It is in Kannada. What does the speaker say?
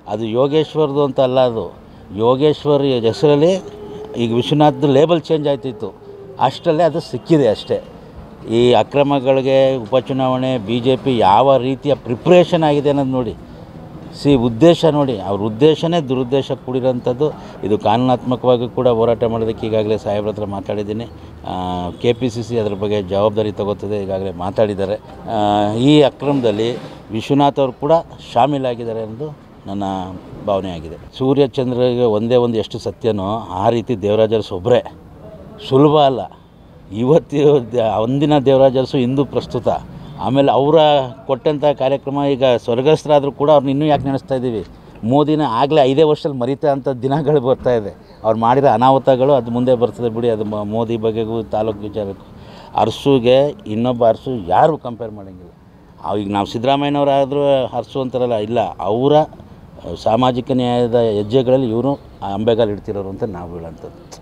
ಅದು ಯೋಗೇಶ್ವರದು ಅಂತ ಅಲ್ಲ ಅದು ಯೋಗೇಶ್ವರ್ ಹೆಸರಲ್ಲಿ ಈಗ ವಿಶ್ವನಾಥ್ದು ಲೇಬಲ್ ಚೇಂಜ್ ಆಯ್ತಿತ್ತು ಅಷ್ಟರಲ್ಲೇ ಅದು ಸಿಕ್ಕಿದೆ ಅಷ್ಟೇ ಈ ಅಕ್ರಮಗಳಿಗೆ ಉಪಚುನಾವಣೆ ಬಿ ಜೆ ಪಿ ಯಾವ ರೀತಿಯ ಪ್ರಿಪ್ರೇಷನ್ ಆಗಿದೆ ಅನ್ನೋದು ನೋಡಿ ಸಿ ಉದ್ದೇಶ ನೋಡಿ ಅವ್ರ ಉದ್ದೇಶನೇ ದುರುದ್ದೇಶ ಕೂಡಿರೋಂಥದ್ದು ಇದು ಕಾನೂನಾತ್ಮಕವಾಗಿ ಕೂಡ ಹೋರಾಟ ಮಾಡೋದಕ್ಕೆ ಈಗಾಗಲೇ ಸಾಹೇಬ್ರ ಹತ್ರ ಮಾತಾಡಿದ್ದೀನಿ ಕೆ ಪಿ ಸಿ ಸಿ ಅದ್ರ ಬಗ್ಗೆ ಜವಾಬ್ದಾರಿ ತಗೋತದೆ ಈಗಾಗಲೇ ಮಾತಾಡಿದ್ದಾರೆ ಆ, ಈ ಅಕ್ರಮದಲ್ಲಿ ವಿಶ್ವನಾಥ್ ಅವರು ಕೂಡ ಶಾಮೀಲಾಗಿದ್ದಾರೆ ಎಂದು ನನ್ನ ಭಾವನೆ ಆಗಿದೆ ಸೂರ್ಯ ಚಂದ್ರಗೆ ಒಂದೇ ಒಂದು ಎಷ್ಟು ಸತ್ಯನೋ ಆ ರೀತಿ ದೇವರಾಜ ಅರಸು ಒಬ್ಬರೇ ಸುಲಭ ಅಲ್ಲ ಇವತ್ತು ದ- ಅಂದಿನ ದೇವರಾಜ ಅರಸು ಇಂದು ಪ್ರಸ್ತುತ ಆಮೇಲೆ ಅವರ ಕೊಟ್ಟಂಥ ಕಾರ್ಯಕ್ರಮ ಈಗ ಸ್ವರ್ಗಸ್ಥರಾದರೂ ಕೂಡ ಅವ್ರನ್ನ ಇನ್ನೂ ಯಾಕೆ ನೆನೆಸ್ತಾ ಇದ್ದೀವಿ ಮೋದಿನ ಆಗಲೇ ಐದೇ ವರ್ಷದಲ್ಲಿ ಮರಿತಾ ಅಂಥ ದಿನಗಳು ಬರ್ತಾ ಇದೆ ಅವ್ರು ಮಾಡಿರೋ ಅನಾಹುತಗಳು ಅದು ಮುಂದೆ ಬರ್ತದೆ ಬಿಡಿ ಅದು ಮ- ಮೋದಿ ಬಗ್ಗೆಗೂ ತಾಲೂಕು ವಿಚಾರಕ್ಕೂ ಅರಸುಗೆ ಇನ್ನೊಬ್ಬ ಅರಸು ಯಾರು ಕಂಪೇರ್ ಮಾಡೋಂಗಿಲ್ಲ ಅವ್ ಈಗ ನಾವು ಸಿದ್ದರಾಮಯ್ಯನವರಾದರೂ ಅರಸು ಅಂತಾರಲ್ಲ ಇಲ್ಲ ಅವರ ಸಾಮಾಜಿಕ ನ್ಯಾಯದ ಹೆಜ್ಜೆಗಳಲ್ಲಿ ಇವರು ಅಂಬೆಗಾಲು ಇಡ್ತಿರೋರು ಅಂತ ನಾವು ಹೇಳೋಂಥದ್ದು